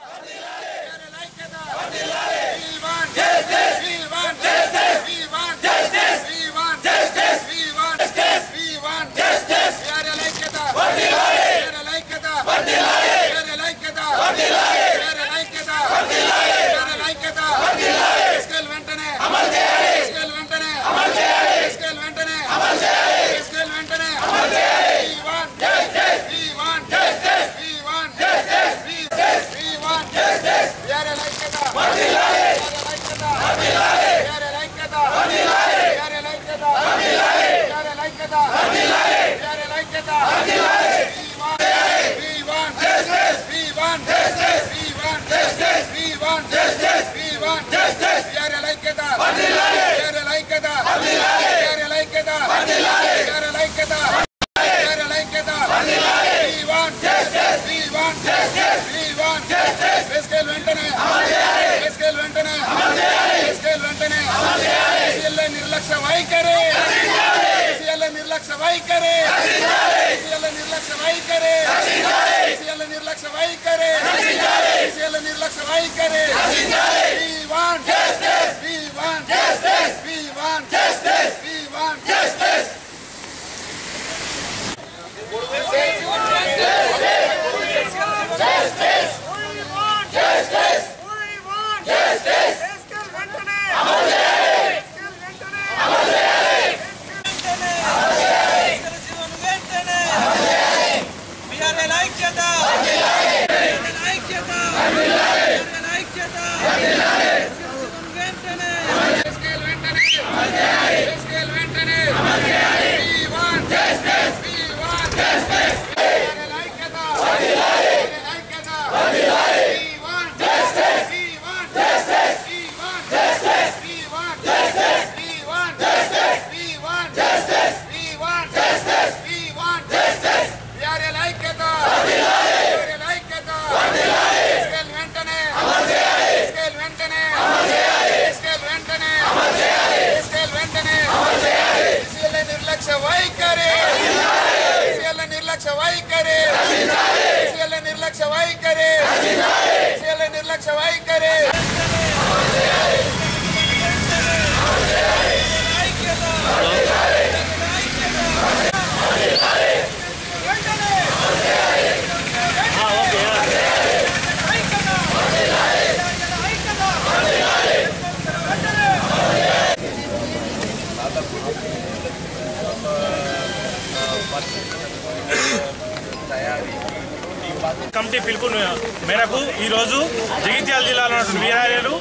వెంటనే వెంటనే వెంటనే వెంటనే We want justice. We want justice. We want justice. We we want justice. We are like that. We are like that. We are like that. We are like that. We are like that. We are like that. We want justice. We want justice. We want justice. We want justice. We want justice. We are like that. We are like that. We are like that. We are like that. We want justice. We want justice. We want justice. వేసుకెళ్ళి వెంటనే వేసుకెళ్ళి వెంటనే వేసుకెళ్ళి వెంటనే KCL నిర్లక్ష్య వైఖరి KCL నిర్లక్ష్య వైఖరి KCL నిర్లక్ష్య వైఖరి KCL నిర్లక్ష్య వైఖరి కేసీఎల్ నిర్లక్ష్య వైఖరి We want justice. We want justice. We want justice. We want justice. వేసుకెళ్ళి వెంటనే వేసుకెళ్ళి వెంటనే We want justice. We want justice. వేరే ఐక్యత. వేరే ఐక్యత. We want justice. We want justice. We want justice. We want justice. We want justice. We want justice. We want justice. We want justice. వేరే ఐక్యత. వేరే ఐక్యత. వేసుకెళ్ళి వెంటనే వేసుకెళ్ళి వెంటనే వేసుకెళ్ళి వెంటనే వేసుకెళ్ళి వెంటనే కేసీఎల్ నిర్లక్ష్య వైఖరి కేసీఎల్ నిర్లక్ష్య వైఖరి కేసీఎల్ నిర్లక్ష్య వైఖరి కేసీఎల్ నిర్లక్ష్య వైఖరి కమిటీ పిలుపు మేరకు ఈరోజు జగిత్యాల జిల్లాలో ఉన్నటువంటి వీరాలయాలు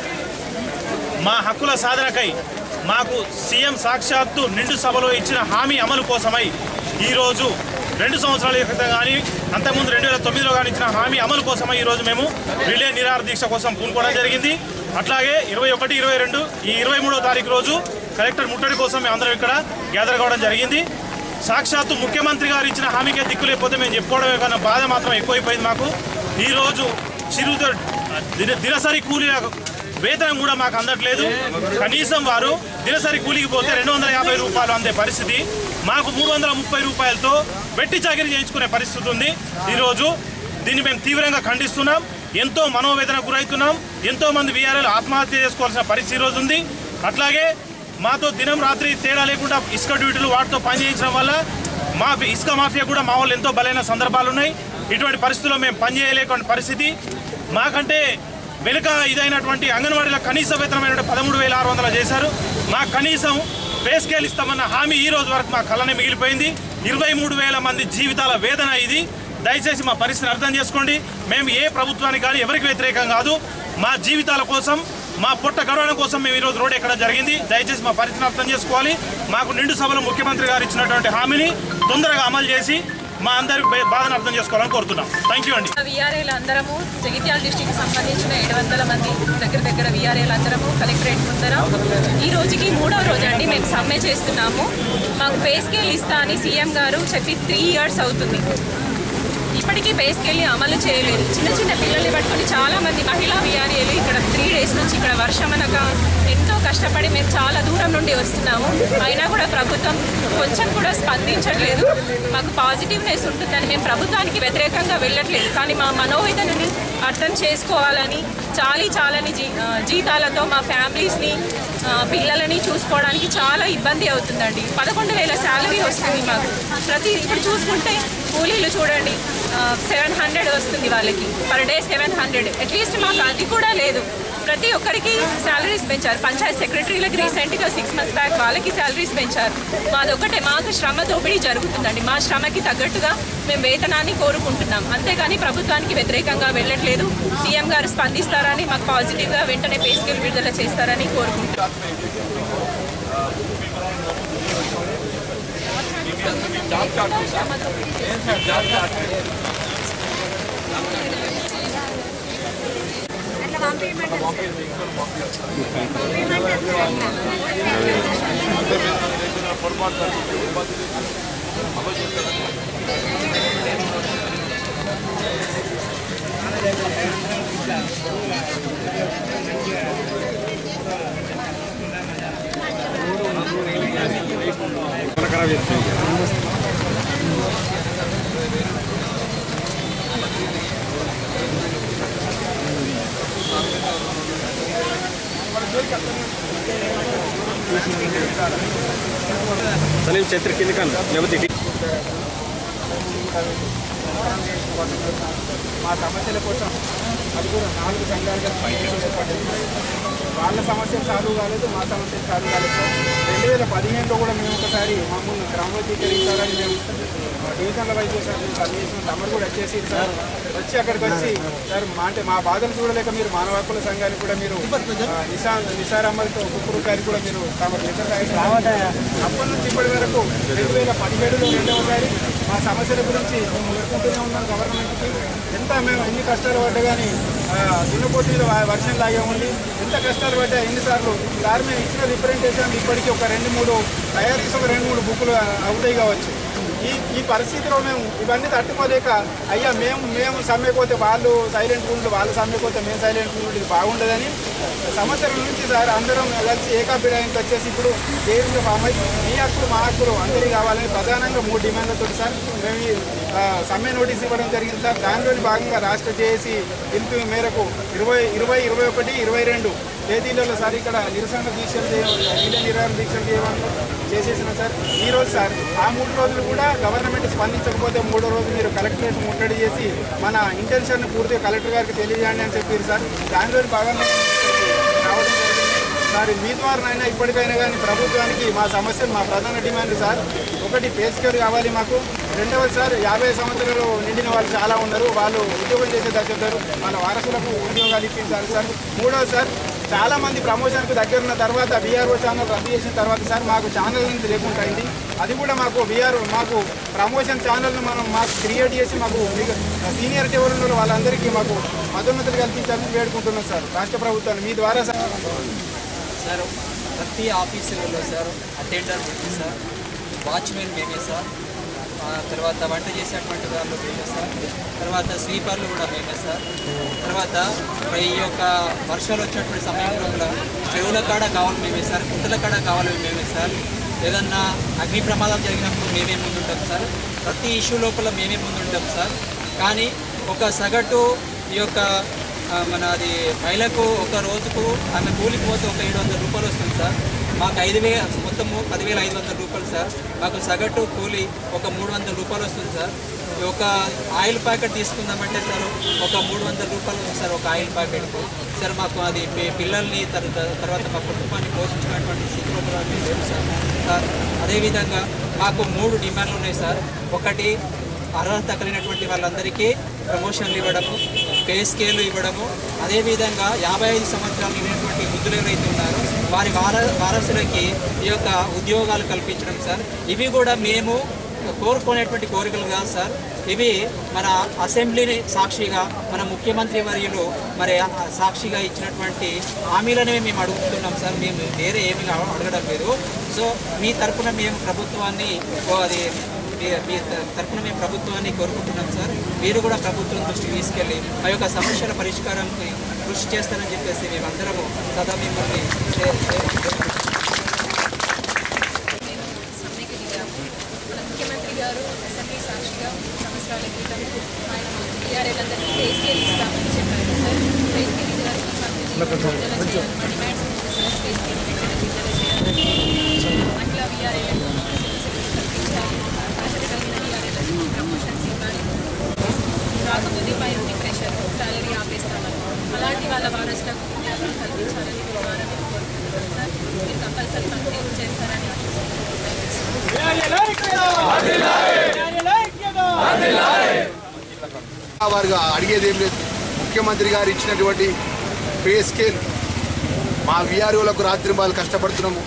మా హక్కుల సాధనకై మాకు సీఎం సాక్షాత్తు నిండు సభలో ఇచ్చిన హామీ అమలు కోసమై ఈరోజు రెండు సంవత్సరాల క్రితం కానీ అంతకుముందు రెండు వేల తొమ్మిదిలో కానీ ఇచ్చిన హామీ అమలు కోసమై ఈరోజు మేము రిలే నిరాహార దీక్ష కోసం పూనుకోవడం జరిగింది అట్లాగే ఇరవై ఒకటి ఇరవై రెండు ఈ ఇరవై మూడో తారీఖు రోజు కలెక్టర్ ముట్టడి కోసం మేము అందరం ఇక్కడ గ్యాదర్ కావడం జరిగింది సాక్షాత్తు ముఖ్యమంత్రి గారు ఇచ్చిన హామీకే దిక్కు లేకపోతే మేము చెప్పుకోవడమే కన్నా బాధ మాత్రం ఎక్కువైపోయింది మాకు ఈరోజు చిరు దిన దినసరి కూలీ వేతనం కూడా మాకు అందట్లేదు కనీసం వారు దినసరి కూలికి పోతే రెండు వందల యాభై రూపాయలు అందే పరిస్థితి మాకు మూడు వందల ముప్పై రూపాయలతో వెట్టి చాకిరీ చేయించుకునే పరిస్థితి ఉంది ఈరోజు దీన్ని మేము తీవ్రంగా ఖండిస్తున్నాం ఎంతో మనోవేదన గురవుతున్నాం ఎంతో మంది వీఆర్ఎల్ ఆత్మహత్య చేసుకోవాల్సిన పరిస్థితి ఈరోజు ఉంది అట్లాగే మాతో దినం రాత్రి తేడా లేకుండా ఇసుక డ్యూటీలు వాటితో పనిచేయించడం వల్ల మా ఇసుక మాఫియా కూడా మా వాళ్ళు ఎంతో బలైన సందర్భాలు ఉన్నాయి ఇటువంటి పరిస్థితుల్లో మేము పనిచేయలేకుండా పరిస్థితి మాకంటే వెనుక ఇదైనటువంటి అంగన్వాడీల కనీస వేతనమైన పదమూడు వేల ఆరు వందలు చేశారు మా కనీసం పే స్కేల్ ఇస్తామన్న హామీ ఈ రోజు వరకు మా కళ్ళనే మిగిలిపోయింది ఇరవై మూడు వేల మంది జీవితాల వేదన ఇది దయచేసి మా పరిస్థితిని అర్థం చేసుకోండి మేము ఏ ప్రభుత్వానికి కానీ ఎవరికి వ్యతిరేకం కాదు మా జీవితాల కోసం మా పొట్ట గడవడం కోసం మేము ఈరోజు రోడ్ ఎక్కడ జరిగింది దయచేసి మా పరిస్థితిని అర్థం చేసుకోవాలి మాకు నిండు సభలో ముఖ్యమంత్రి గారు ఇచ్చినటువంటి హామీని తొందరగా అమలు చేసి మా అందరి బే- బాధను అర్థం చేసుకోవాలని కోరుతున్నాం థ్యాంక్ యూ అండి విఆర్ఏలు అందరము జగిత్యాల డిస్టిక్ సంబంధించిన ఏడు వందల మంది దగ్గర దగ్గర విఆర్ఏలు అందరము కలెక్టరేట్ ముందర ఈ రోజుకి మూడో రోజు అండి మేము సమ్మె చేస్తున్నాము మాకు పే స్కేల్ ఇస్తా అని సీఎం గారు చెప్పి త్రీ ఇయర్స్ అవుతుంది ఇప్పటికీ పే స్కేల్ని అమలు చేయలేదు చిన్న చిన్న పిల్లల్ని పట్టుకొని చాలా మంది మహిళా విఆర్ఏలు ఇక్కడ త్రీ డేస్ నుంచి ఇక్కడ వర్షం అనక ఎంతో కష్టపడి మేము చాలా దూరం నుండి వస్తున్నాము అయినా కూడా ప్రభుత్వం కొంచెం కూడా స్పందించట్లేదు మాకు పాజిటివ్నెస్ ఉంటుందని మేము ప్రభుత్వానికి వ్యతిరేకంగా వెళ్ళట్లేదు కానీ మా మనోవేదనని అర్థం చేసుకోవాలని చాలీ చాలని జీ ఆ, జీతాలతో మా ఫ్యామిలీస్ని ఆ, పిల్లలని చూసుకోవడానికి చాలా ఇబ్బంది అవుతుందండి పదకొండు వేల శాలరీ వస్తుంది మాకు ప్రతి ఇప్పుడు చూసుకుంటే కూలీలు చూడండి సెవెన్ హండ్రెడ్ వస్తుంది వాళ్ళకి per day seven hundred at least మాకు అది కూడా లేదు ప్రతి ఒక్కరికి శాలరీస్ పెంచారు పంచాయత్ సెక్రటరీలకు రీసెంట్గా సిక్స్ మంత్స్ బ్యాక్ వాళ్ళకి శాలరీస్ పెంచారు మాదొకటే మాకు శ్రమ దోపిడీ జరుగుతుందండి మా శ్రమకి తగ్గట్టుగా మేము వేతనాన్ని కోరుకుంటున్నాం అంతేగాని ప్రభుత్వానికి వ్యతిరేకంగా వెళ్ళట్లేదు సీఎం గారు స్పందిస్తారని మాకు పాజిటివ్గా వెంటనే పే స్కేల్ విడుదల చేస్తారని కోరుకుంటున్నాం సలీం చత్రి కింద కన్నా లేకపోతే ఇటు. మా సమస్యల కోసం అది కూడా నాలుగు సంఘాలుగా పనిచేసి ఏర్పడింది వాళ్ళ సమస్యలు సాల్వ్ కాలేదు మా సమస్యలు సాల్వ్ కాలేదు సార్ రెండు వేల పదిహేనులో కూడా మేము ఒకసారి మమ్మల్ని క్రమబద్ధీకరించాలని మేము డివిజన్ల వైపు సార్ మేము పనిచేసిన తమరు కూడా వచ్చేసి సార్ వచ్చి అక్కడికి వచ్చి సార్ మా అంటే మా బాధలు చూడలేక మీరు మానవ హక్కుల సంఘానికి కూడా మీరు ఆ, నిసా నిసార్ అమల్తో కుక్కురు గారికి కూడా మీరు తమ లెటర్ రాయడం అప్పటి నుంచి ఇప్పటి వరకు రెండు వేల పదిహేడులో రెండవసారి మా సమస్యల గురించి మేము ఎదుర్కొంటూనే ఉన్నాం గవర్నమెంట్కి ఎంత మేము ఎన్ని కష్టాలు పడ్డా కానీ దున్నపోటీలు వర్షం లాగే ఉంది ఎంత కష్టాలు పడ్డా ఎన్నిసార్లు సార్ మేము ఇచ్చిన రిప్రజెంటేషన్ ఇప్పటికీ ఒక రెండు మూడు తయారు చేసి ఒక రెండు మూడు బుక్కులు అవుతాయి కావచ్చు ఈ ఈ పరిస్థితిలో మేము ఇవన్నీ తట్టుకోలేక అయ్యా మేము మేము సమ్మెపోతే వాళ్ళు సైలెంట్ ఉండు వాళ్ళు సమ్మెపోతే మేము సైలెంట్ ఉండు ఇది బాగుండదని సంవత్సరం నుంచి సార్ అందరం కలిసి ఏకాభిప్రాయానికి వచ్చేసి ఇప్పుడు దేశంలో ఫామ్ అయ్యి మీ హక్కులు మా హక్కులు అందరికీ కావాలని ప్రధానంగా మూడు డిమాండ్లతో సార్ మేము ఈ, ఆ, సమ్మె నోటీస్ ఇవ్వడం జరిగింది సార్ దానిలోని భాగంగా రాష్ట్ర జేఏసీ పిలుపు మేరకు ఇరవై ఇరవై ఇరవై ఒకటి ఇరవై రెండు తేదీలలో సార్ ఇక్కడ నిరసన దీక్షలు నీళ్ళ నిరాహార దీక్షలు చేయమని చేసేసిన సార్ ఈ రోజు సార్ ఆ మూడు రోజులు కూడా గవర్నమెంట్ స్పందించకపోతే మూడో రోజు మీరు కలెక్టరేట్ ముట్టడి చేసి మన ఇంటెన్షన్ పూర్తిగా కలెక్టర్ గారికి తెలియజేయండి అని చెప్పారు సార్ దానిలో భాగంగా రావడం జరిగింది సార్ మీ ద్వారానైనా ఇప్పటికైనా కానీ ప్రభుత్వానికి మా సమస్యలు మా ప్రధాన డిమాండ్ సార్ ఒకటి పేస్కేర్ కావాలి మాకు రెండవది సార్ యాభై సంవత్సరాలు నిండిన వాళ్ళు చాలా ఉన్నారు వాళ్ళు ఉద్యోగం చేసే దశ ఉన్నారు వాళ్ళ వారసులకు ఉద్యోగాలు ఇప్పించాలి సార్ మూడవది సార్ చాలా మంది ప్రమోషన్కు దగ్గర ఉన్న తర్వాత బీఆర్ఓ ఛానల్ రద్దు చేసిన తర్వాత సార్ మాకు ఛానల్ అనేది లేకుండా అయింది అది కూడా మాకు బీఆర్ మాకు ప్రమోషన్ ఛానల్ను మనం మాకు క్రియేట్ చేసి మాకు సీనియర్ ఎవరు ఉన్నారో వాళ్ళందరికీ మాకు పదోన్నతులు కల్పించాలని వేడుకుంటున్నాం సార్ రాష్ట్ర ప్రభుత్వాన్ని మీ ద్వారా సార్ సార్ ప్రతి ఆఫీసులలో సార్ అటెండర్ ఉంది సార్ వాచ్మెన్ మేమే సార్ ఆ తర్వాత వంట చేసేటువంటి వాళ్ళు మేమే సార్ తర్వాత స్వీపర్లు కూడా మేమే సార్ తర్వాత ఈ యొక్క వర్షాలు వచ్చేటువంటి సమయంలో కూడా చెరువుల కాడ కావాలి మేమే సార్ కుంటల కాడ కావాలి మేమే సార్ ఏదన్నా అగ్ని ప్రమాదం జరిగినప్పుడు మేమే ముందుంటాం సార్ ప్రతి ఇష్యూ లోపల మేమే ముందుంటాం సార్ కానీ ఒక సగటు ఈ యొక్క ఆ, మన అది మహిళకు ఒక రోజుకు ఆమె కూలికి పోతే ఒక ఏడు వందల రూపాయలు వస్తుంది సార్ మాకు ఐదు వే మొత్తము పదివేల ఐదు వందల రూపాయలు సార్ మాకు సగటు కూలి ఒక మూడు వందల రూపాయలు వస్తుంది సార్ ఈ ఒక ఆయిల్ ప్యాకెట్ తీసుకుందామంటే సార్ ఒక మూడు వందల రూపాయలు ఉంది సార్ ఒక ఆయిల్ ప్యాకెట్కు సార్ మాకు అది పి- పిల్లల్ని తర్వా- తర్వాత మా కుటుంబాన్ని పోషించినటువంటి స్థితిలో కూడా మేము లేము సార్ సార్ అదేవిధంగా మాకు మూడు డిమాండ్లు ఉన్నాయి సార్ ఒకటి అర్హత కలిగినటువంటి వాళ్ళందరికీ ప్రమోషన్లు ఇవ్వడము పే స్కేలు ఇవ్వడము అదేవిధంగా యాభై ఐదు సంవత్సరాలు నిండినటువంటి వృద్ధులు ఎవరైతే ఉన్నారో వారి వార వారసులకి ఈ యొక్క ఉద్యోగాలు కల్పించడం సార్ ఇవి కూడా మేము కోరుకునేటువంటి కోరికలు కాదు సార్ ఇవి మన అసెంబ్లీని సాక్షిగా మన ముఖ్యమంత్రి వర్యులు మరి ఆ సాక్షిగా ఇచ్చినటువంటి హామీలనే మేము అడుగుతున్నాం సార్ మేము వేరే ఏమి అడగడం లేదు సో మీ తరపున మేము ప్రభుత్వాన్ని ఓ అది మీ- మీ త- తరపున మేము ప్రభుత్వాన్ని కోరుకుంటున్నాం సార్ మీరు కూడా ప్రభుత్వం దృష్టికి తీసుకెళ్ళి ఆ యొక్క సమస్యల పరిష్కారానికి కృషి చేస్తారని చెప్పేసి మేమందరము సదా మిమ్మల్ని చే- చే- మేము సమ్మెకి దిగాము మన ముఖ్యమంత్రి గారు అసెంబ్లీ సాక్షిగా సంవత్సరాల క్రితం ఆయన టీఆర్ఎల్ అందరికీ పే స్కేల్ ఇస్తామని చెప్పారు విడుదల చేయాలి మా డిమాండ్స్ స్పేస్కి విడుదల చేయాలి మహిళా వీఆర్ఏలకు కల్పించాలి అర్హత కలిగిన వీఆర్ఏలకు ప్రమోషన్స్ ఇవ్వాలి రాకపోతే పై నుండి ప్రెషర్ సాలరీ ఆపేస్తామని అలాంటి వాళ్ళ వారసులకు ఉద్యోగాలు కల్పించాలని విధానం కోరుకుంటున్నాను సార్ మీరు కంపల్సరీ కంటిన్యూ చేస్తారని వారు అడిగేది ఏం లేదు ముఖ్యమంత్రి గారు ఇచ్చినటువంటి పే స్కేల్ మా విఆర్ఓలకు రాత్రి వాళ్ళు కష్టపడుతున్నాము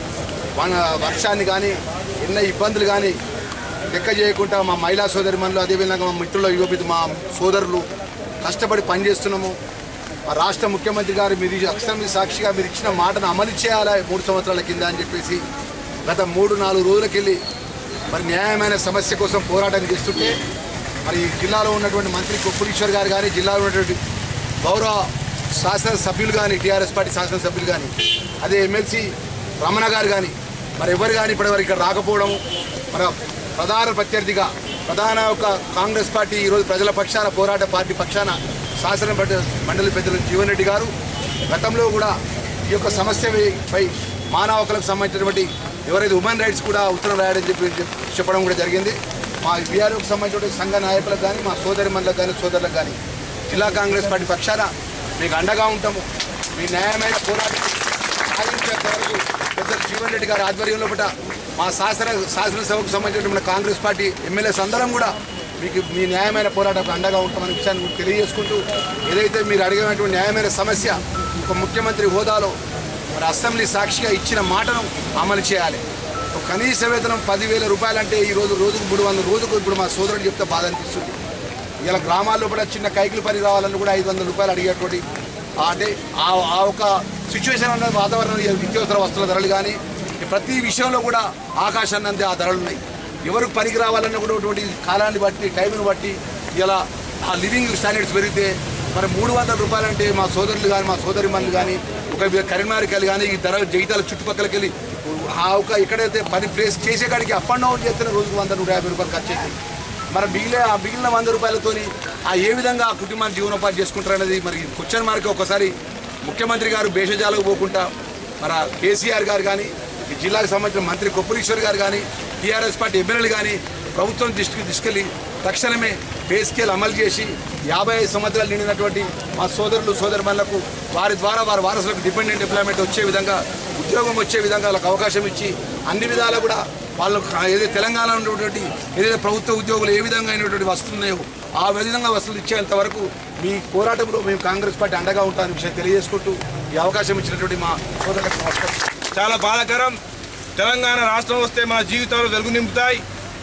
మన వర్షాన్ని కానీ ఎన్న ఇబ్బందులు కానీ లెక్క చేయకుండా మా మహిళా సోదరిమణులు అదేవిధంగా మా మిత్రుల యువపిత మా సోదరులు కష్టపడి పనిచేస్తున్నాము మా రాష్ట్ర ముఖ్యమంత్రి గారు మీరు అక్షరం సాక్షిగా మీరు ఇచ్చిన మాటను అమలు చేయాలా మూడు సంవత్సరాల కింద అని చెప్పేసి గత మూడు నాలుగు రోజులకెళ్ళి మరి న్యాయమైన సమస్య కోసం పోరాటం చేస్తుంటే మరి జిల్లాలో ఉన్నటువంటి మంత్రి కొప్పులీశ్వర్ గారు కానీ జిల్లాలో ఉన్నటువంటి గౌరవ శాసనసభ్యులు కానీ టీఆర్ఎస్ పార్టీ శాసనసభ్యులు కానీ అదే ఎమ్మెల్సీ రమణ గారు కానీ మరి ఎవరు కానీ ఇప్పటివరకు ఇక్కడ రాకపోవడం మన ప్రధాన ప్రత్యర్థిగా ప్రధాన ఒక కాంగ్రెస్ పార్టీ ఈరోజు ప్రజల పక్షాన పోరాట పార్టీ పక్షాన శాసన మండ- మండలి పెద్దలు జీవన్ రెడ్డి గారు గతంలో కూడా ఈ యొక్క సమస్యపై మానవ హక్కులకు సంబంధించినటువంటి ఎవరైతే ఉమెన్ రైట్స్ కూడా ఉత్తరం రాయడం చెప్పి చెప్- చెప్పడం కూడా జరిగింది మా బీఆర్ఓకి సంబంధించిన సంఘ నాయకులకు కానీ మా సోదరి మనులకు కానీ సోదరులకు కానీ జిల్లా కాంగ్రెస్ పార్టీ పక్షాన మీకు అండగా ఉంటాము మీ న్యాయమైన పోరాటం సాధించేంత వరకు పెద్దలు జీవన్ రెడ్డి గారి ఆధ్వర్యంలో పట మా శాసన శాసనసభకు సంబంధించిన మన కాంగ్రెస్ పార్టీ ఎమ్మెల్యేస్ అందరం కూడా మీకు మీ న్యాయమైన పోరాటం అండగా ఉంటామనే విషయాన్ని కూడా తెలియజేసుకుంటూ ఏదైతే మీరు అడిగినటువంటి న్యాయమైన సమస్య ఒక ముఖ్యమంత్రి హోదాలో మరి అసెంబ్లీ సాక్షిగా ఇచ్చిన మాటను అమలు చేయాలి ఒక కనీస వేతనం పదివేల రూపాయలంటే ఈ రోజు రోజుకు మూడు వందల రోజుకు ఇప్పుడు మా సోదరుడు చెప్తే బాధ అనిపిస్తుంది ఇలా గ్రామాల్లో కూడా చిన్న కైకిలు పని రావాలని కూడా ఐదు వందల రూపాయలు అడిగేటువంటి ఆ అంటే ఆ ఆ ఒక సిచ్యువేషన్ అన్న వాతావరణం ఈ నిత్యావసర వస్తువుల ధరలు కానీ ఈ ప్రతి విషయంలో కూడా ఆకాశాన్ని అంతే ఆ ధరలు ఉన్నాయి ఎవరికి పనికి రావాలన్న కూడా ఉన్నటువంటి కాలాన్ని బట్టి టైంను బట్టి ఇలా ఆ లివింగ్ స్టాండర్డ్స్ పెరిగితే మరి మూడు వందల రూపాయలంటే మా సోదరులు కానీ మా సోదరి మనులు కానీ ఒక కరీంనగర్కి వెళ్ళి కానీ ఈ ధర జగితాల చుట్టుపక్కలకి వెళ్ళి ఆ ఒక ఎక్కడైతే పని ప్లేస్ చేసే కాడికి అప్ అండ్ డౌన్ చేస్తేనే రోజుకు వంద నూట యాభై రూపాయలు ఖర్చు అవుతుంది మరి మిగిలిన ఆ మిగిలిన వంద రూపాయలతోని ఆ ఏ విధంగా ఆ కుటుంబాన్ని జీవనోపాధి చేసుకుంటారు అనేది మరి క్వశ్చన్ మార్క్ ఒకసారి ముఖ్యమంత్రి గారు భేషజాలకు పోకుండా మరి ఆ కేసీఆర్ గారు కానీ ఈ జిల్లాకు సంబంధించిన మంత్రి కొప్పులీశ్వర్ గారు కానీ టీఆర్ఎస్ పార్టీ ఎమ్మెల్యేలు కానీ ప్రభుత్వం దృష్టికి తీసుకెళ్లి తక్షణమే పే స్కేల్ అమలు చేసి యాభై ఐదు సంవత్సరాలు నిండినటువంటి మా సోదరులు సోదరుమణులకు వారి ద్వారా వారి వారసులకు డిపెండెంట్ ఎంప్లాయ్మెంట్ వచ్చే విధంగా ఉద్యోగం వచ్చే విధంగా వాళ్ళకి అవకాశం ఇచ్చి అన్ని విధాలు కూడా వాళ్ళు ఏదైతే తెలంగాణలో ఉన్నటువంటి ఏదైతే ప్రభుత్వ ఉద్యోగులు ఏ విధంగా అయినటువంటి వస్తున్నాయో ఆ విధంగా వసతులు ఇచ్చేంత వరకు మీ పోరాటంలో మేము కాంగ్రెస్ పార్టీ అండగా ఉంటామని విషయం తెలియజేసుకుంటూ ఈ అవకాశం ఇచ్చినటువంటి మా సోదరులకు నమస్కారం చాలా బాధాకరం తెలంగాణ రాష్ట్రం వస్తే మా జీవితాలు వెలుగు నింపుతాయి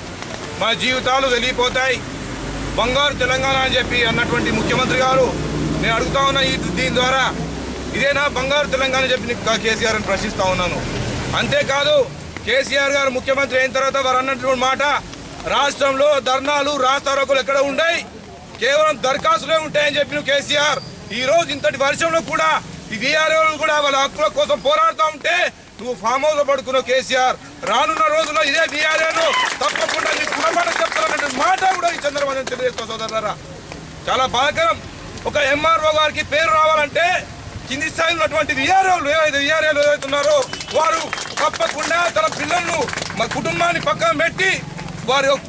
మా జీవితాలు వెలిగిపోతాయి బంగారు తెలంగాణ అని చెప్పి అన్నటువంటి ముఖ్యమంత్రి గారు నేను అడుగుతా ఉన్నా ఈ దీని ద్వారా ఇదేనా బంగారు తెలంగాణ అని చెప్పి నీకు కేసీఆర్ అని ప్రశ్నిస్తా ఉన్నాను అంతేకాదు కేసీఆర్ గారు ముఖ్యమంత్రి అయిన తర్వాత వారు అన్నటువంటి మాట రాష్ట్రంలో ధర్నాలు రాస్తారోకులు ఎక్కడ ఉన్నాయి కేవలం దరఖాస్తులే ఉంటాయని చెప్పిన కేసీఆర్ ఈ రోజు ఇంతటి వర్షంలో కూడా ఈ వీఆర్ఓలు కూడా వాళ్ళ హక్కుల కోసం పోరాడుతూ ఉంటే నువ్వు ఫామ్ హౌస్ లో పడుకున్నావు కేసీఆర్ రానున్న రోజుల్లో ఇదే వీఆర్ఓలు తప్పకుండా నీకు గుణపాఠం చెప్తారన్న మాట కూడా ఈ చంద్రబాబు తెలియజేస్తా సోదరులారా చాలా బాధాకరం ఒక ఎంఆర్ఓ గారికి పేరు రావాలంటే కింది స్థాయిలో ఉన్నటువంటి విఆర్ఓలు ఏవైతే విఆర్ఓలు ఏవైతే ఉన్నారో వారు తప్పకుండా తన పిల్లలను మా కుటుంబాన్ని పక్కన పెట్టి వారి యొక్క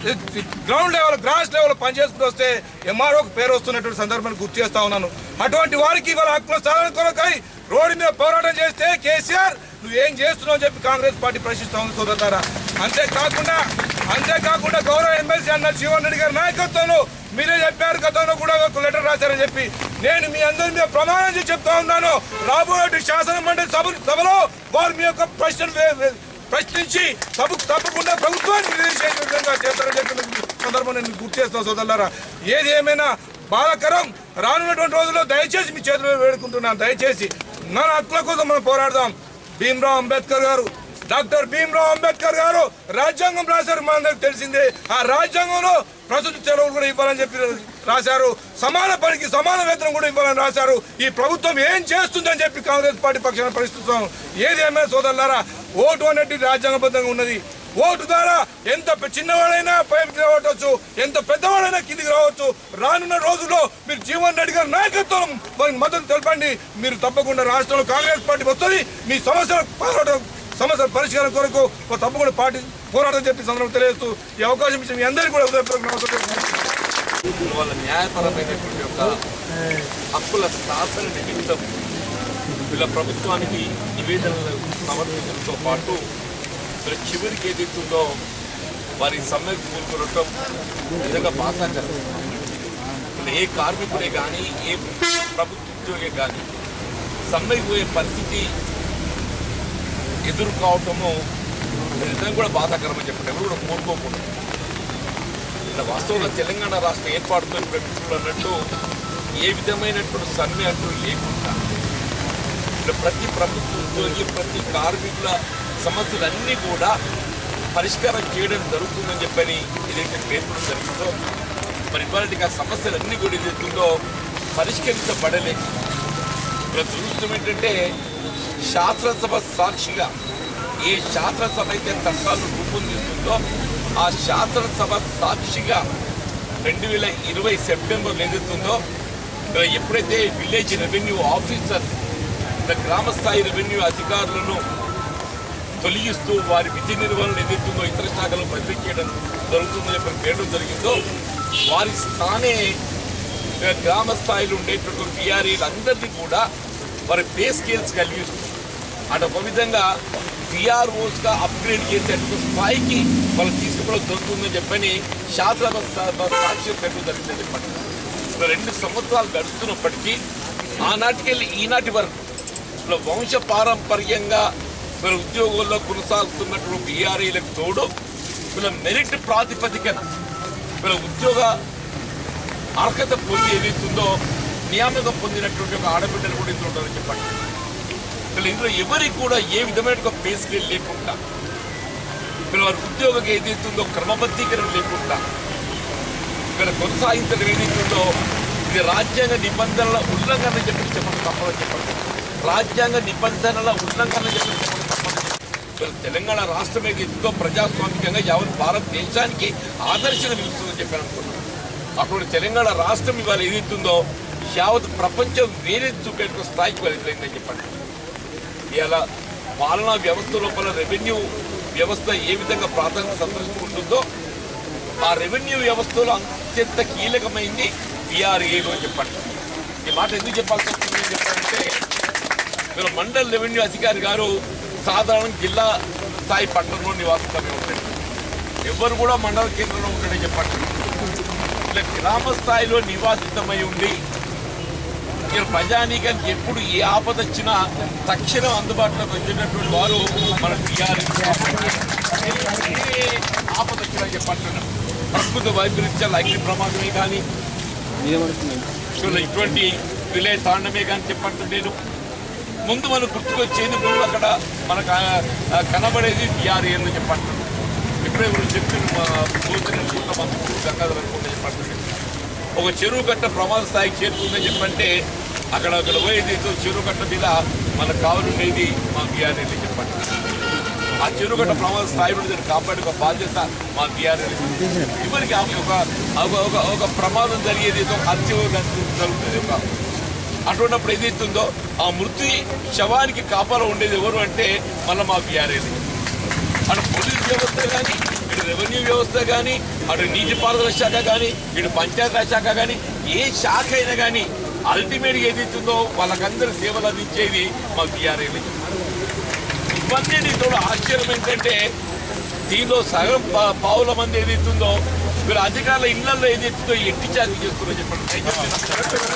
గ్రౌండ్ లెవెల్ గ్రాస్ లెవెల్ పనిచేసుకుని వస్తే ఎంఆర్ఓకి పేరు వస్తున్నటువంటి సందర్భాన్ని గుర్తు చేస్తా ఉన్నాను అటువంటి వారికి వాళ్ళ హక్కుల సాధన కొరకై రోడ్డు మీద పోరాటం చేస్తే కేసీఆర్ నువ్వు ఏం చేస్తున్నావు అని చెప్పి కాంగ్రెస్ పార్టీ ప్రశ్నిస్తా ఉంది సోదరులారా అంతేకాకుండా అంతేకాకుండా గౌరవ ఎమ్మెల్సీ అన్న జీవన్ రెడ్డి గారి నాయకత్వంలో మీరే చెప్పారు గతంలో కూడా ఒక లెటర్ రాశారని చెప్పి నేను మీ అందరి మీద ప్రమాణం చేసి చెప్తా ఉన్నాను రాబోయే శాసన మండలి సభ సభలో వారు మీ యొక్క ప్రశ్న వే- వే- ప్రశ్నించి సభకు తప్పకుండా ప్రభుత్వాన్ని నిలదీసే విధంగా చేస్తారని చెప్పి సందర్భం నేను గుర్తు చేస్తాను సోదరులారా ఏది ఏమైనా బాధాకరం రానున్నటువంటి రోజుల్లో దయచేసి మీ చేతుల్లో వేడుకుంటున్నాను దయచేసి మన హక్కుల కోసం మనం పోరాడదాం భీమ్రావ్ అంబేద్కర్ గారు డాక్టర్ భీమ్రావ్ అంబేద్కర్ గారు రాజ్యాంగం రాశారు మనందరికి తెలిసిందే ఆ రాజ్యాంగంలో ప్రస్తుత సెలవులు కూడా ఇవ్వాలని చెప్పి రాశారు సమాన పనికి సమాన వేతనం కూడా ఇవ్వాలని రాశారు ఈ ప్రభుత్వం ఏం చేస్తుందని చెప్పి కాంగ్రెస్ పార్టీ పక్షాన పరిస్థితున్నాం ఏది ఏమైనా సోదరులారా ఓటు అనేది రాజ్యాంగబద్ధంగా ఉన్నది ఓటు ద్వారా ఎంత పె- చిన్నవాడైనా పైకి రావచ్చు ఎంత పెద్దవాడైనా కిందికి రావచ్చు రానున్న రోజుల్లో మీరు జీవన్ రెడ్డి గారి నాయకత్వం వారికి మద్దతు తెలపండి మీరు తప్పకుండా రాష్ట్రంలో కాంగ్రెస్ పార్టీ వస్తుంది మీ సమస్యల పోరాటం సమస్యల పరిష్కారం కొరకు ఒక తప్పకుండా పార్టీ పోరాటం చెప్పి సందర్భం తెలియజేస్తూ ఈ అవకాశం ఇచ్చిన మీ అందరికీ కూడా హృదయపూర్వక నమస్కారం వాళ్ళ న్యాయపరమైనటువంటి యొక్క హక్కుల శాసన నిమిత్తం వీళ్ళ ప్రభుత్వానికి నివేదనలు సమర్పించడంతో పాటు వీళ్ళ చివరికి ఏదైతుందో వారి సమ్మెకు కూరుకోవటం నిజంగా బాధాకరం ఇప్పుడు ఏ కార్మికుడే కానీ ఏ ప్రభుత్వ ఉద్యోగే కానీ సమ్మెకు పోయే పరిస్థితి ఎదుర్కోవటము నిజంగా కూడా బాధాకరమని చెప్పండి ఎవరు కూడా కోరుకోకూడదు ఇలా వాస్తవంగా తెలంగాణ రాష్ట్ర ఏర్పాటుతో ప్రభుత్వం అన్నట్టు ఏ విధమైనటువంటి సమ్మె అంటూ లేకుండా ఇక్కడ ప్రతి ప్రభుత్వ ఉద్యోగి ప్రతి కార్మికుల సమస్యలన్నీ కూడా పరిష్కారం చేయడం జరుగుతుందని చెప్పని ఏదైతే పేర్కొనడం జరిగిందో మరి ఇవాళకి ఆ సమస్యలన్నీ కూడా ఏదైతుందో పరిష్కరించబడలేదు ఇక్కడ దురదృష్టం ఏంటంటే శాసనసభ సాక్షిగా ఏ శాసనసభ అయితే చట్టాలు రూపొందిస్తుందో ఆ శాసనసభ సాక్షిగా రెండు వేల ఇరవై సెప్టెంబర్ ఏదైతుందో ఇక్కడ ఎప్పుడైతే విలేజ్ రెవెన్యూ ఆఫీసర్స్ ఇక్కడ గ్రామ స్థాయి రెవెన్యూ అధికారులను తొలగిస్తూ వారి విధి నిర్వహణ ఏదైతుందో ఇతర శాఖలు బదిలీ చేయడం జరుగుతుందని చెప్పి పేయడం జరిగిందో వారి స్థానే ఇక గ్రామ స్థాయిలో ఉండేటటువంటి బీఆర్ఈలు అందరినీ కూడా వారి పే స్కేల్స్ కలిగిస్తుంది అటు ఒక విధంగా బీఆర్ఓస్గా అప్గ్రేడ్ చేసేటువంటి స్థాయికి వాళ్ళు తీసుకోవడం దొరుకుతుందని చెప్పని శాసన సాక్షి పెట్టడం జరిగిందని చెప్పండి ఇప్పుడు రెండు సంవత్సరాలు గడుస్తున్నప్పటికీ ఆనాటికెళ్ళి ఈనాటి వరకు ఇప్పుడు వంశ పారంపర్యంగా మరి ఉద్యోగంలో కొనసాగుతున్నటువంటి బీఆర్ఈలకు తోడు వీళ్ళ మెరిట్ ప్రాతిపదికన వీళ్ళ ఉద్యోగ అర్హత పొంది ఏదైతుందో నియామకం పొందినటువంటి ఒక ఆడబిడ్డలు కూడా ఇందులో ఉంటారని చెప్పండి వీళ్ళు ఇందులో ఎవరికి కూడా ఏ విధమైన ఒక పే స్కేల్ లేకుండా వీళ్ళ వారి ఉద్యోగం ఏదైతుందో క్రమబద్ధీకరణ లేకుండా ఇక్కడ కొనసాగించడం ఏదైతుందో ఇది రాజ్యాంగ నిబంధనల ఉల్లంఘన అని చెప్పి చెప్పడం తప్పదని చెప్పండి రాజ్యాంగ నిబంధనల ఉల్లంఘన అని చెప్పి చెప్పడం తప్పదని వీళ్ళ తెలంగాణ రాష్ట్రం ఏదైతుందో ప్రజాస్వామికంగా యావత్ భారతదేశానికి ఆదర్శంగా నిలుస్తుందని చెప్పి అనుకున్నాను అప్పుడు తెలంగాణ రాష్ట్రం ఇవాళ ఏదైతుందో యావత్ ప్రపంచం వేరే చూపేట స్థాయికి వెళ్ళిందని చెప్పండి ఇలా పాలనా వ్యవస్థ లోపల రెవెన్యూ వ్యవస్థ ఏ విధంగా ప్రాధాన్యత సంతరించుకుంటుందో ఆ రెవెన్యూ వ్యవస్థలో అత్యంత కీలకమైంది పిఆర్ఏలో చెప్పండి ఈ మాట ఎందుకు చెప్పాల్సి వస్తుంది అని చెప్పారంటే మీరు మండల్ రెవెన్యూ అధికారి గారు సాధారణ జిల్లా స్థాయి పట్టణంలో నివాసితమే ఉంటాడు ఎవరు కూడా మండల కేంద్రంలో ఉంటాడని చెప్పండి ఇలా గ్రామ స్థాయిలో నివాసితమై ఉండి ఇక్కడ ప్రజానీకానికి ఎప్పుడు ఏ ఆపద వచ్చినా తక్షణం అందుబాటులోకి వచ్చేటటువంటి వారు మన టీఆర్ఎస్ ఏ ఆపద వచ్చినా చెప్పంటున్నాం ప్రకృతి వైపరీత్యాలు అగ్ని ప్రమాదమే కానీ చూడ ఇటువంటి విలే తాండమే కానీ చెప్పంటు నేను ముందు మనకు గుర్తుకొచ్చేది ముందు అక్కడ మనకు ఆ- ఆ కనబడేది బీఆర్ఏ అని చెప్పంటున్నాం ఇప్పుడే ఇప్పుడు చెప్పిన భోజనం మంత్రులు గంగాధర్ అనుకుంటే చెప్పండి ఒక చెరువు కట్ట ప్రమాద స్థాయికి చేరుకుందని చెప్పంటే అక్కడ అక్కడ పోయేది ఏదో చెరువు కట్ట మీద మనకు కావాలనేది మా బీఆర్ఏ చెప్పండి ఆ చెరువు కట్ట ప్రమాద స్థాయి నుండి దాన్ని కాపాడే ఒక బాధ్యత మా బీఆర్ఏ ఇవరికి ఆమె ఒక ఒక- ఒక ఒక ప్రమాదం జరిగేది ఏదో హత్య జరుగుతుంది ఒక అటువంటిప్పుడు ఏదైతుందో ఆ మృతి శవానికి కాపాల ఉండేది ఎవరు అంటే మళ్ళీ మా బీఆర్ఏ అటు పోలీస్ వ్యవస్థ కానీ ఇటు రెవెన్యూ వ్యవస్థ కానీ అటు నీటిపారుదల శాఖ కానీ ఇటు పంచాయతీరాజ్ శాఖ కానీ ఏ శాఖ అయినా కానీ అల్టిమేట్గా ఏదైతుందో వాళ్ళకందరూ సేవలు అందించేది మా బీఆర్ఏలు ఇవన్నీ నీతో ఆశ్చర్యం ఏంటంటే దీనిలో సగం పా- పావుల మంది ఏదైతుందో వీళ్ళ అధికారుల ఇళ్లలో ఏదైతుందో ఎట్టి చాకరీ చేస్తున్నారో చెప్పండి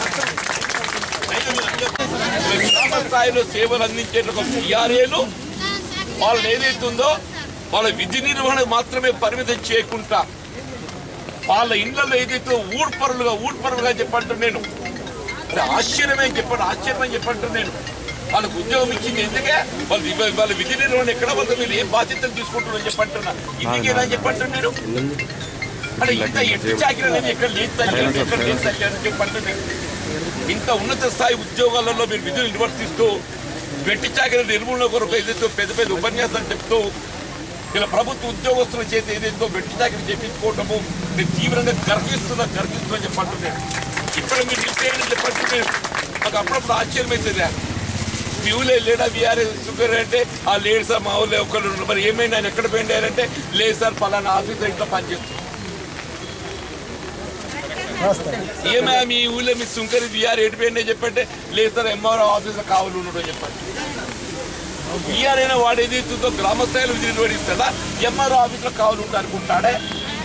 వీళ్ళ గ్రామ స్థాయిలో సేవలు అందించే ఒక బీఆర్ఏలు వాళ్ళు ఏదైతుందో వాళ్ళ విధి నిర్వహణ మాత్రమే పరిమితం చేయకుండా వాళ్ళ ఇళ్లలో ఏదైతే ఊడ్పరులుగా ఊడ్పరులుగా చెప్పంటు నేను అంటే ఆశ్చర్యమే చెప్పండి ఆశ్చర్యమే చెప్పంటు నేను వాళ్ళకు ఉద్యోగం ఇచ్చింది ఎందుకే వాళ్ళు ఇవ్వ- వాళ్ళ విధి నిర్వహణ ఎక్కడ వాళ్ళ మీరు ఏ బాధ్యతలు తీసుకుంటున్నారని చెప్పంటున్నా ఇందుకేనా చెప్పంటు నేను అంటే ఇంత ఎట్టి చాకిరి అనేది ఎక్కడ లేదు తల్లి, ఎక్కడ లేదు తల్లి అని చెప్పంటు నేను ఇంత ఉన్నత స్థాయి ఉద్యోగాలలో మీరు విధులు నిర్వర్తిస్తూ వెట్టి చాకరి నిర్మూలన కొరకు ఏదైతే పెద్ద పెద్ద ఉపన్యాసాలు చెప్తూ ఇలా ప్రభుత్వ ఉద్యోగస్తుల చేతి ఏదేందో వెట్టి చాకరీ చేపించుకోవటము నేను తీవ్రంగా గర్విస్తున్నా గర్విస్తున్నా చెప్పంటున్నాను ఇక్కడ మీరు నిలిపేయని చెప్పంటున్నాను నాకు అప్పుడప్పుడు ఆశ్చర్యం అవుతుంది ఫ్యూలే లేడా బీఆర్ఎస్ షుగర్ అంటే ఆ లేడు సార్ మా ఊళ్ళో ఒకళ్ళు ఉన్నారు. మరి ఏమైనా ఆయన ఎక్కడ పోయిండారంటే లేదు సార్ పలానా ఆఫీసర్ ఇంట్లో పనిచేస్తుంది ఏమైనా మీ ఊళ్ళో మీ సుంకరి బీఆర్ ఎడిపోయిండే చెప్పంటే లేదు సార్ ఎంఆర్ఓ ఆఫీసర్ కావాలి ఉన్నాడు అని చెప్పండి బీఆర్ అయినా వాడు ఏది ఇస్తుందో గ్రామ స్థాయిలో నిర్వహిస్తుందా ఎంఆర్ఓ ఆఫీస్లో కావాలి ఉంటా అనుకుంటాడే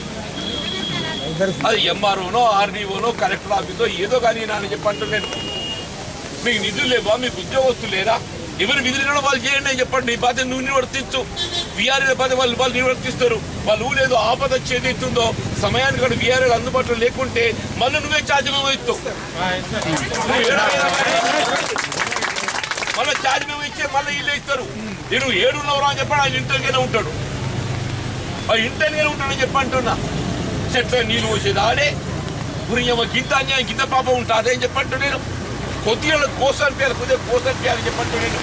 అది ఎంఆర్ఓనో ఆర్డీఓనో కలెక్టర్ ఆఫీసో ఏదో కానీ నాని చెప్పంటూ నేను మీకు నిధులు లేవా మీకు ఉద్యోగస్తులు లేరా ఎవరు విధులు వాళ్ళు చేయండి అని చెప్పండి నీ బాధ్యత నువ్వు నిర్వర్తించు బీఆర్ఏ బాధ్యత వాళ్ళు వాళ్ళు నిర్వర్తిస్తారు వాళ్ళు ఊళ్ళేదో ఆపద వచ్చేది ఇస్తుందో సమయానికి కూడా బీఆర్ఏ అందుబాటులో లేకుంటే మళ్ళీ నువ్వే ఛార్జ్ మేము ఇస్తావు నువ్వు ఏడాది మళ్ళీ ఛార్జ్ మేము ఇచ్చే మళ్ళీ ఇల్లు ఇస్తారు నేను ఏడున్నవరా అని చెప్పాడు ఆయన ఇంటర్గానే ఉంటాడు ఆ ఇంటర్గానే ఉంటాడని చెప్పి అంటున్నా చెట్ల నీళ్ళు పోసేది ఆడే గురియమ్మ గింత అన్యాయం గింత పాపం ఉంటుంది అని చెప్పంటు నేను కొద్దిగా కోసారి పేరు కొద్దిగా కోసారి పేరు చెప్పంటు నేను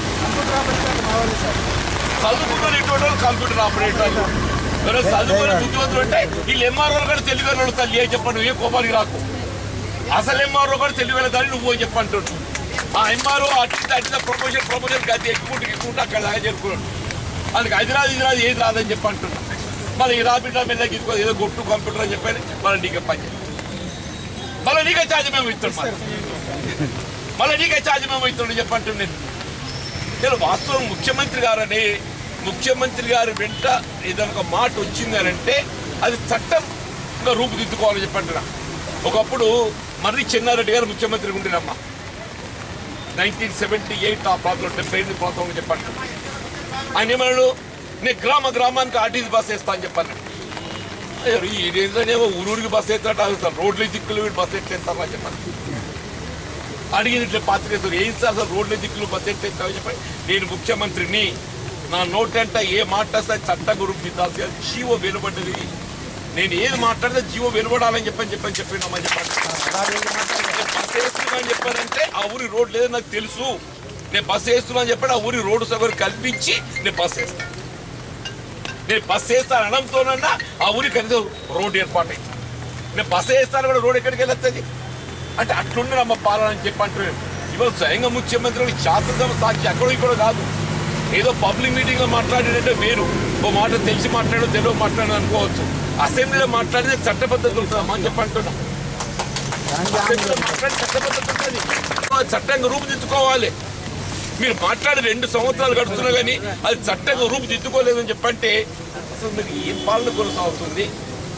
చదువుకున్న ఇటువంటి కంప్యూటర్ ఆపరేటర్లు ఎవరో చదువుకున్న బుద్ధివంతులు అంటే వీళ్ళు ఎంఆర్ఓ కూడా తెలుగు వాళ్ళు తల్లి అని చెప్పండి ఏ కోపానికి రాకు అసలు ఎంఆర్ఓ కూడా తెలుగు వెళ్ళదని నువ్వు అని చెప్పంటున్నావు ఆ ఎంఆర్ఓ అట్లా అట్లా ప్రమోషన్ ప్రమోషన్ గది ఎక్కుంటే ఎక్కుంటే అక్కడ దాకా చేరుకున్నాడు అందుకు అది రాదు ఇది రాదు ఏది రాదని చెప్పి అంటున్నా మళ్ళీ ఈ రాబిడ్డ మీద తీసుకో ఏదో గొట్టు కంప్యూటర్ అని చెప్పాను మళ్ళీ నీకే పని చేయాలి. మళ్ళీ నీకే ఛార్జ్ మేము ఇస్తాడు మరి మళ్ళీ నీకే ఛార్జ్ మేము ఇస్తాడు చెప్పంటున్నాను నేను నేను వాస్తవం ముఖ్యమంత్రి గారని ముఖ్యమంత్రి గారి వెంట ఏదైనా ఒక మాట వచ్చింది అని అంటే అది చట్టంగా రూపుదిద్దుకోవాలని చెప్పంటున్నా ఒకప్పుడు మర్రి చెన్నారెడ్డి గారు ముఖ్యమంత్రి ఉండినమ్మా నైన్టీన్ సెవెంటీ ఎయిట్ ఆ ప్రాంతంలో డెబ్బై ఎనిమిది ప్రాంతంలో చెప్పండి ఆయన ఏమన్నాడు నేను గ్రామ గ్రామానికి ఆర్టీసీ బస్ వేస్తా అని చెప్పాను ఇదేంటనేమో ఊరూరికి బస్ ఎత్తాడు అసలు రోడ్లు దిక్కులు వీడు బస్ ఎత్తేస్తారని చెప్పాను అడిగిన ఇట్లా పాత్రికేస్తారు ఏం సార్ అసలు రోడ్ల దిక్కులు బస్ ఎత్తేస్తామని చెప్పి నేను ముఖ్యమంత్రిని నా నోటంట ఏ మాట వస్తే చట్ట గురుపు దిద్దాల్సి జీవో వెలువడ్డది నేను ఏది మాట్లాడితే జీవో వెలువడాలని చెప్పని చెప్పని చెప్పినామని చెప్పండి నేను బస్ వేస్తున్నా అని చెప్పానంటే ఆ ఊరి రోడ్ లేదో నాకు తెలుసు నేను బస్ వేస్తున్నా అని చెప్పాడు ఆ ఊరి రోడ్డు సౌకర్యం కల్పించి నేను బస్ వేస్తాను నేను బస్ వేస్తాను అనడంతోనన్నా ఆ ఊరికి కనీసం రోడ్డు ఏర్పాటైంది నేను బస్ వేస్తాను కూడా రోడ్ ఎక్కడికి వెళ్ళొస్తుంది అంటే అట్లుండే అమ్మ పాలన అని చెప్పి అంటున్నాను ఇవాళ స్వయంగా ముఖ్యమంత్రి శాస్త్రసభ సాక్షి అక్కడ ఇక్కడ కాదు ఏదో పబ్లిక్ మీటింగ్ లో మాట్లాడినట్టే వేరు ఓ మాట తెలిసి మాట్లాడో తెలియదు మాట్లాడదు అనుకోవచ్చు అసెంబ్లీలో మాట్లాడితే చట్టబద్ధత ఉంటుందమ్మా అని చెప్పి అంటున్నా అసెంబ్లీలో మాట్లాడి చట్టబద్ధత ఉంటుంది అది చట్టంగా రూపుదిద్దుకోవాలి మీరు మాట్లాడి రెండు సంవత్సరాలు గడుస్తున్నా కానీ అది చట్టంగా రూపుదిద్దుకోలేదని చెప్పంటే అసలు మీకు ఏం పాలన కొనసాగుతుంది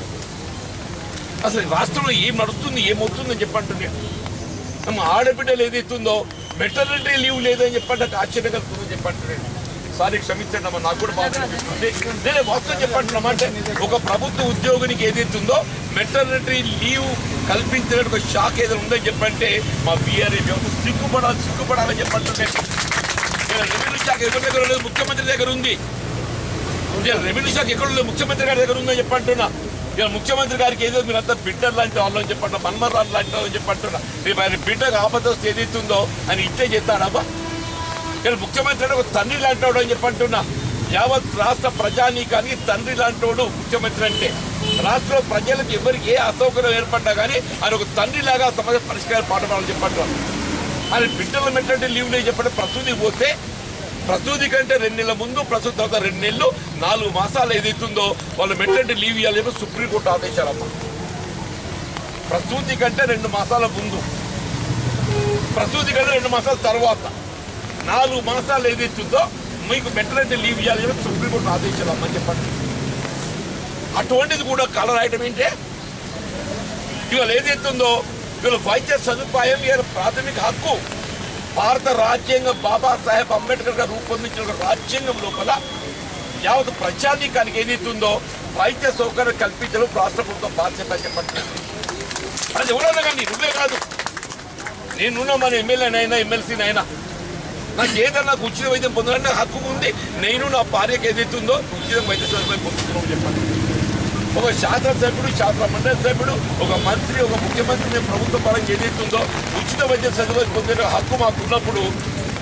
అసలు రాష్ట్రంలో ఏం నడుస్తుంది ఏమవుతుందని చెప్పంటున్నాను ನಮ್ಮ ఆడబిడ్డలు ఏదైతుందో మెటర్నిటీ లీవ్ లేదని చెప్పండి నాకు ఆశ్చర్యం కలుగుతుందని చెప్పంటున్నాను సారీ క్షమించండి అమ్మా నాకు కూడా బాధ అనిపిస్తుంది నేనే వాస్తవం చెప్పంటున్నాం అంటే ఒక ప్రభుత్వ ఉద్యోగునికి ఏదైతుందో మెటర్నిటీ లీవ్ కల్పించిన ఒక షాక్ ఏదైనా ఉందని చెప్పంటే మా బీఆర్ఏ వ్యవస్థ సిగ్గుపడాలి సిగ్గుపడాలని చెప్పంటున్నాను ఇలా రెవెన్యూ శాఖ ఎవరి దగ్గర లేదు ముఖ్యమంత్రి దగ్గర ఉంది ఇలా రెవెన్యూ శాఖ ఎక్కడ లేదు ముఖ్యమంత్రి గారి దగ్గర ఉందని చెప్పంటున్నా ఇలా ముఖ్యమంత్రి గారికి ఏదో మీరంతా బిడ్డర్ లాంటి వాళ్ళని చెప్పండి మన్మరాలు లాంటి వాళ్ళని చెప్పంటున్నా రేపు ఆయన బిడ్డకు ఆపద వస్తే ఏదైతుందో ఆయన ఇట్టే చేస్తాడబ్బా ఇలా ముఖ్యమంత్రి అంటే ఒక తండ్రి లాంటి వాడు అని చెప్పంటున్నా యావత్ రాష్ట్ర ప్రజానీకానికి తండ్రి లాంటి వాడు ముఖ్యమంత్రి అంటే రాష్ట్రంలో ప్రజలకు ఎవరికి ఏ అసౌకర్యం ఏర్పడ్డా కానీ ఆయన ఒక తండ్రి లాగా సమస్య పరిష్కారం పాటపాలని చెప్పంటున్నాను ఆయన బిడ్డల మెట్టంటే లీవ్ లేదు చెప్పండి ప్రసూతికి పోతే ప్రసూతి కంటే రెండు నెలల ముందు ప్రసూతి తర్వాత రెండు నెలలు నాలుగు మాసాలు ఏదైతుందో వాళ్ళు మెట్టంటే లీవ్ ఇవ్వాలి చెప్పి సుప్రీంకోర్టు ఆదేశాలమ్మా ప్రసూతి కంటే రెండు మాసాల ముందు ప్రసూతి కంటే రెండు మాసాల తర్వాత నాలుగు మాసాలు ఏదైతుందో మీకు మెట్టంటే లీవ్ ఇవ్వాలి చెప్పి సుప్రీంకోర్టు ఆదేశాలమ్మని చెప్పండి అటువంటిది కూడా కళ రాయటం ఏంటే ఇవాళ ఏదైతుందో ఇవాళ వైద్య సదుపాయం ఇవాళ ప్రాథమిక హక్కు భారత రాజ్యాంగం బాబాసాహెబ్ అంబేద్కర్ గారు రూపొందించిన ఒక రాజ్యాంగం లోపల యావత్ ప్రజానీకానికి ఏదైతుందో వైద్య సౌకర్యం కల్పించడం రాష్ట్ర ప్రభుత్వం బాధ్యత అని చెప్పండి అది ఎవరన్నా కానీ నువ్వే కాదు నేనున్నా మన ఎమ్మెల్యేనైనా ఎమ్మెల్సీనైనా నాకు ఏదైనా నాకు ఉచిత వైద్యం పొందాలని నాకు హక్కు ఉంది నేను నా భార్యకి ఏదైతుందో ఉచిత వైద్య సదుపాయం పొందుతున్నాం చెప్పండి ఒక శాసనసభ్యుడు శాసన మండలి సభ్యుడు ఒక మంత్రి ఒక ముఖ్యమంత్రి మేము ప్రభుత్వ పరంగా ఏదైతుందో ఉచిత వైద్య సదుపాయం పొందే హక్కు మాకు ఉన్నప్పుడు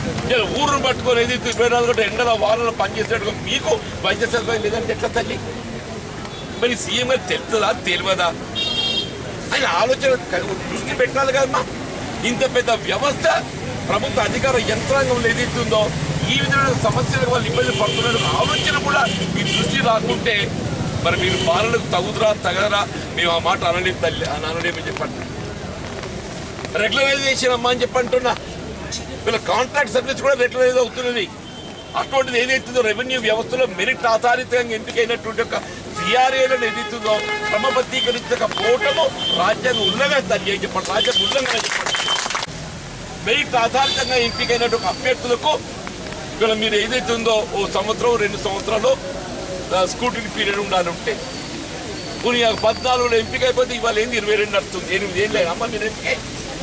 ఇలా ఊరును పట్టుకొని ఏది ఇరవై నాలుగు గంటల ఎండల వారంలో పనిచేసేట్టుగా మీకు వైద్య సదుపాయం లేదంటే ఎట్లా తల్లి మరి సీఎం గారు తెలుస్తుందా తెలియదా ఆయన ఆలోచన క- దృష్టి పెట్టాలి కదమ్మా ఇంత పెద్ద వ్యవస్థ ప్రభుత్వ అధికార యంత్రాంగంలో ఏదైతుందో ఈ విధమైన సమస్యలకు వాళ్ళు ఇబ్బంది పడుతున్నారు ఆలోచన కూడా మీ దృష్టి రాకుంటే మరి మీరు పాలనకు తగుదురా తగదరా మేము ఆ మాట అనలేము తల్లి అని అనలేమని చెప్పండి రెగ్యులరైజేషన్ అమ్మా అని చెప్పంటున్నా వీళ్ళ కాంట్రాక్ట్ సర్వీస్ కూడా రెగ్యులరైజ్ అవుతున్నది అటువంటిది ఏదైతుందో రెవెన్యూ వ్యవస్థలో మెరిట్ ఆధారితంగా ఎంపికైనటువంటి ఒక సిఆర్ఏలను ఏదైతుందో క్రమబద్ధీకరించకపోవటము రాజ్యాంగ ఉల్లంఘన తల్లి అని చెప్పండి రాజ్యాంగ ఉల్లంఘన చెప్పండి మెరిట్ ఆధారితంగా ఎంపికైనటువంటి ఒక అభ్యర్థులకు ఇక్కడ మీరు ఏదైతే ఉందో ఓ సంవత్సరం రెండు సంవత్సరాలు స్కూటీ పీరియడ్ ఉండాలి ఉంటే పోనీ ఆ పద్నాలుగులో ఎంపిక అయిపోతే ఇవాళ ఏంది ఇరవై రెండు నడుస్తుంది ఎనిమిది ఏళ్ళు అమ్మ మీరు ఎంపిక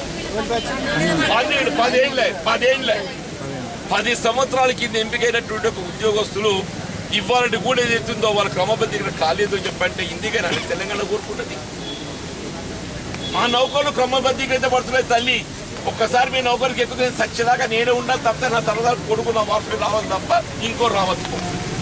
పన్నెండు పదేళ్ళే పదేళ్ళే పది సంవత్సరాల కింద ఎంపికైనటువంటి ఒక ఉద్యోగస్తులు ఇవ్వాలంటే కూడా ఏదైతుందో వాళ్ళ క్రమబద్ధీకరణ కాలేదు అని చెప్పంటే ఇందుకని అని తెలంగాణ కోరుకుంటుంది మా నౌకలు క్రమబద్ధీకరించబడుతున్నాయి తల్లి ఒక్కసారి మీ నౌకరికి ఎక్కువ సచ్చేదాకా నేనే ఉండాలి తప్ప నా తర్వాత కొడుకు నా మార్పులు రావాలి తప్ప ఇంకో రావచ్చు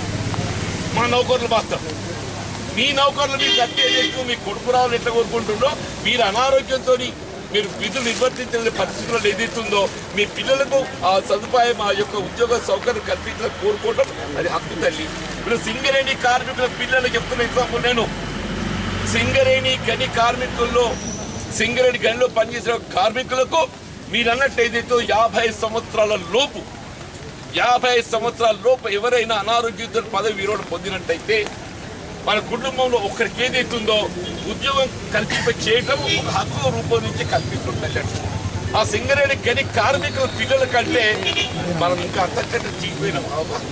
మా నౌకర్లు మాత్రం మీ నౌకర్లు మీకు కట్టే ఎక్కువ మీ కొడుకు రావాలని ఎట్లా కోరుకుంటుండో మీరు అనారోగ్యంతో మీరు విధులు నిర్వర్తించలేని పరిస్థితుల్లో ఏదైతుందో మీ పిల్లలకు ఆ సదుపాయం ఆ యొక్క ఉద్యోగ సౌకర్యం కల్పించాలని కోరుకోవడం అది హక్కు తల్లి ఇప్పుడు సింగరేణి కార్మికుల పిల్లలు చెప్తున్న ఎగ్జాంపుల్ నేను సింగరేణి గని కార్మికుల్లో సింగరేణి గనిలో పనిచేసే కార్మికులకు మీరు అన్నట్టు ఏదైతే యాభై సంవత్సరాల లోపు యాభై సంవత్సరాల లోపు ఎవరైనా అనారోగ్యంతో పదవి విరోధం పొందినట్టయితే మన కుటుంబంలో ఒకరికి ఏదైతుందో ఉద్యోగం కల్పింప చేయటం ఒక హక్కు రూపొందించి కల్పిస్తుంటారు ఆ సింగరేణి గని కార్మికుల పిల్లల కంటే మనం ఇంకా అంతకంటే చీపోయినాం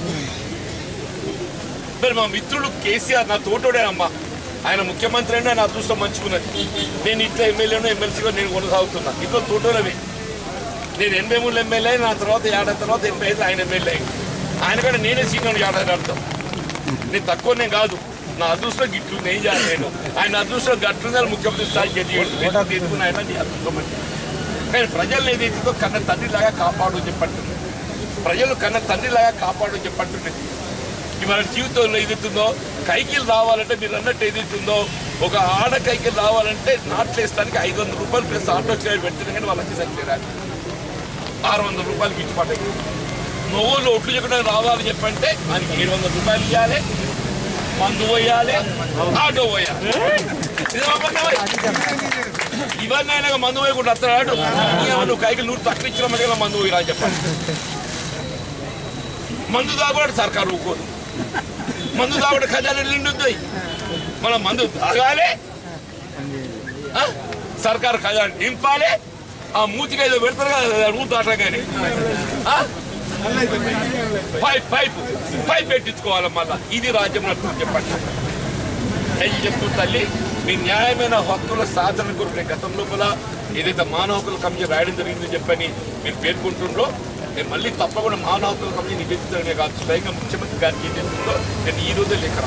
మరి మా మిత్రుడు కేసీఆర్ నా తోటోడేనమ్మా ఆయన ముఖ్యమంత్రి అయినా నా అదృష్టం మంచుకున్నది నేను ఇట్లా ఎమ్మెల్యేనో ఎమ్మెల్సీగా నేను కొనసాగుతున్నా ఇట్లా తోటోలవి నేను ఎనభై మూడు ఎమ్మెల్యే నా తర్వాత ఏడాది తర్వాత ఎనభై ఐదు ఆయన ఎమ్మెల్యే ఆయన కూడా నేనే సీనియర్ ఏడాది అర్థం నేను తక్కువ నేను కాదు నా అదృష్టం గిట్లు నేను చేయాలి నేను ఆయన అదృష్టం గట్లుందని ముఖ్యమంత్రి స్థాయి గట్టి తీసుకుని ఆయన నీ అదృష్టం అంటే కానీ ప్రజల్ని ఏదైతుందో కన్న తండ్రిలాగా కాపాడు చెప్పంటుంది ప్రజలు కన్న తండ్రిలాగా కాపాడు చెప్పంటుంది ఇవాళ జీవితంలో ఏదైతుందో కైకిలు రావాలంటే మీరు అన్నట్టు ఏదైతుందో ఒక ఆడ కైకిలు రావాలంటే నాట్లు వేస్తానికి ఐదు వందల రూపాయలు ప్లస్ ఆటో చార్జ్ పెడుతుంది కానీ వాళ్ళకి సరిపోయారు ఆరు వందల రూపాయలు గిట్టుబాటు నువ్వులు ఒట్లు చెప్పడం రావాలి చెప్పంటే ఆయనకి ఏడు వందల రూపాయలు ఇవ్వాలి మందు పోయాలి ఆటో పోయాలి ఇదేమో అబద్ధమే. ఇవన్నీ ఆయన మందు పోయకుండా వస్తాడు నువ్వు కైకి నూరు తక్కువ ఇచ్చిన మధ్య మందు పోయిరా అని చెప్పండి మందు తాగుడు సర్కారు ఊరుకోదు మందు తాగుడు ఖజానా నిండుతాయి మన మందు తాగాలి ఆ? సర్కారు ఖజానా నింపాలి ఆ మూతికి ఏదో పెడతారు కదా రూట్ దాటగానే ఆ? పైప్ పైప్ పైప్ పెట్టించుకోవాలి మళ్ళా ఇది రాజ్యం నడుస్తుంది చెప్పండి అయ్యి చెప్తూ తల్లి మీ న్యాయమైన హక్కుల సాధన కొరకు గతం లోపల ఏదైతే మానవ హక్కుల కమిషన్ రాయడం జరిగిందని చెప్పని మీరు పేర్కొంటుండ్రో నేను మళ్ళీ తప్పకుండా మానవ హక్కుల కమిషన్ నివేదించడమే కాదు స్వయంగా ముఖ్యమంత్రి గారికి ఏం చేస్తుందో నేను ఈ రోజే లేఖ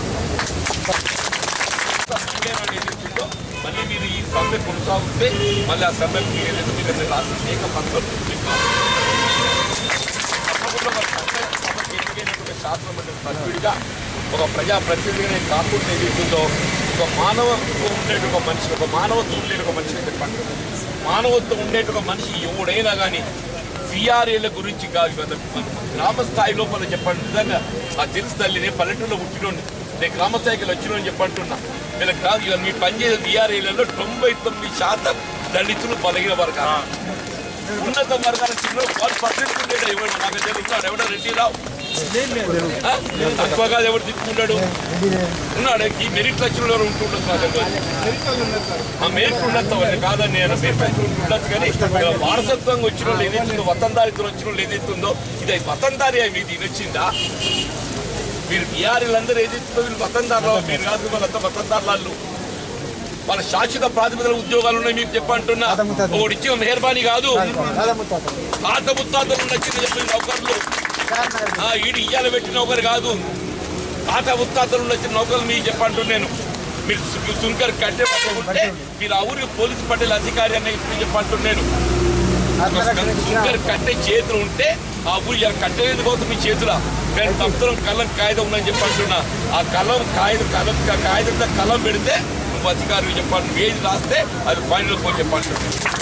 రాస్తాను ఏదైతుందో మళ్ళీ మీరు ఈ సమ్మె కొనసాగితే మళ్ళీ ఆ సమ్మె మీరు ఏదైతే మీరు రాసిన లేఖ పత్రం మీకు తప్పకుండా మరి సమ్మె సభకు ఎన్నికైనటువంటి శాసనమండలి సభ్యుడిగా ఒక ప్రజా ప్రతినిధిగా కాకుండా ఏదైతుందో ఒక మానవత్వం ఉండేట ఒక మనిషి ఒక మానవత్వం ఉండేట ఒక మనిషి చెప్పండి మానవత్వం ఉండేట ఒక మనిషి ఎవడైనా కానీ సిఆర్ఏల గురించి కాదు కదా మన గ్రామ స్థాయి లోపల చెప్పండి నిజంగా ఆ తెలుసు తల్లి నేను పల్లెటూరులో పుట్టినోండి నేను గ్రామ స్థాయికి వచ్చిన చెప్పంటున్నా వీళ్ళకి కాదు ఇక మీ పనిచేసే బీఆర్ఏలలో తొంభై తొమ్మిది శాతం దళితులు బలగిన వర్గాలు ఉన్నత వర్గాల చిన్న వాళ్ళు పర్సెంట్ ఉండేది ఎవరు నాకు తెలుస్తాడు ఎవడో రెడ్డి రావు ఆ? తక్కువగా ఎవరు తిట్టుకుంటాడు ఉన్నాడు ఈ మెరిట్ వచ్చిన వాళ్ళు ఉంటుండొచ్చు నా దగ్గర. ఆ మెరిట్ ఉండొచ్చు అవన్నీ కాదని నేను మెరిట్ వచ్చిన వాళ్ళు ఉండొచ్చు కానీ ఇలా వారసత్వంగా వచ్చిన వాళ్ళు ఏదైతుందో వతందారితో వచ్చిన వాళ్ళు ఏదైతుందో ఇది వతందారి అవి ఇది వచ్చిందా మీరు బీఆర్ఎల్ ఏదైతుందో వీళ్ళు వతందారులు మీరు కాదు వాళ్ళంతా వతందారులు వాళ్ళ శాశ్వత ప్రాతిపదికన ఉద్యోగాలు ఉన్నాయి మీకు చెప్పంటున్నా ఒకటి ఇచ్చిన మెహర్బానీ కాదు పాత ముత్తాతలు నచ్చిన చెప్పిన నౌకర్లు ఆ, ఈడు ఇయ్యాల పెట్టిన నౌకరు కాదు పాత ముత్తాతలు నచ్చిన నౌకర్లు మీకు చెప్పంటు నేను మీరు సు- సుంకర్ కట్టే ఉంటే మీరు ఆ ఊరికి పోలీసు పట్టేల అధికారి అని ఇప్పుడు చెప్పంటు నేను సుంకర్ కట్టే చేతులు ఉంటే ఆ ఊరు ఇలా కట్టలేదు పోతుంది మీ చేతుల కానీ దప్తరం కళ్ళం కాగితం ఉందని చెప్పి అంటున్నా ఆ కళ్ళం కాగితం కలం కాగితంతో కళ్ళం పెడితే నువ్వు అధికారులు చెప్పాలి నువ్వు ఏది రాస్తే అది ఫైనల్ పోయి చెప్పండి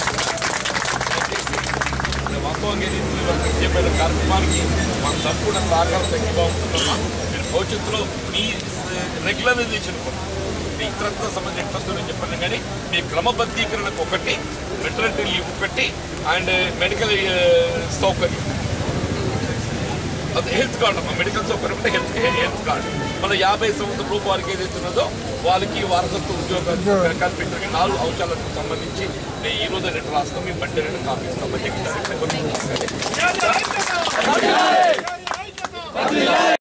వాస్తవంగా ఏది చెప్పిన కార్యక్రమానికి మన సంపూర్ణ సహకారం తగ్గిగా ఉంటున్నామా మీరు భవిష్యత్తులో మీ రెగ్యులరైజేషన్ మీ ఇతరత్వ సంబంధించిన ఇంట్రెస్ట్ చెప్పండి కానీ మీ క్రమబద్ధీకరణకు ఒకటి మెటర్నిటీ లీవ్ ఒకటి అండ్ మెడికల్ సౌకర్యం అది హెల్త్ కార్డు అమ్మా మెడికల్ సౌకర్యం అంటే హెల్త్ హెల్త్ కార్డు మన యాభై సంవత్సరం రూపాయలు వారికి ఏదైతే ఉన్నదో వాళ్ళకి వారసత్వ ఉద్యోగాలు కల్పించడానికి నాలుగు అంశాలకు సంబంధించి నేను ఈ రోజు రెండు రాష్ట్రం మీ బండి రెండు కాపీ ఇస్తామని చెప్పి